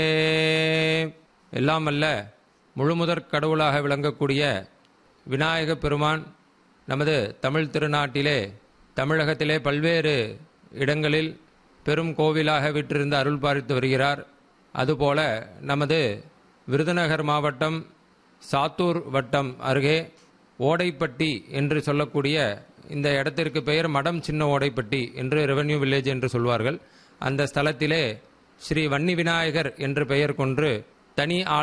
எல்லாம் அல்ல முழுமுதற் கடவுளாக விளங்கக்கூடிய விநாயக பெருமான் நமது தமிழ் திருநாட்டிலே தமிழகத்திலே பல்வேறு இடங்களில் பெரும் கோவிலாக விற்றிருந்து அருள் பாலித்து வருகிறார் அதுபோல நமது விருதுநகர் மாவட்டம் சாத்தூர் வட்டம் அருகே ஓடைப்பட்டி என்று சொல்லக்கூடிய இந்த இடத்திற்கு பெயர் மடம் சின்ன ஓடைப்பட்டி என்று ரெவென்யூ வில்லேஜ் என்று சொல்வார்கள் அந்த ஸ்தலத்திலே ஸ்ரீ வன்னி விநாயகர் என்று பெயர் கொண்டு தனி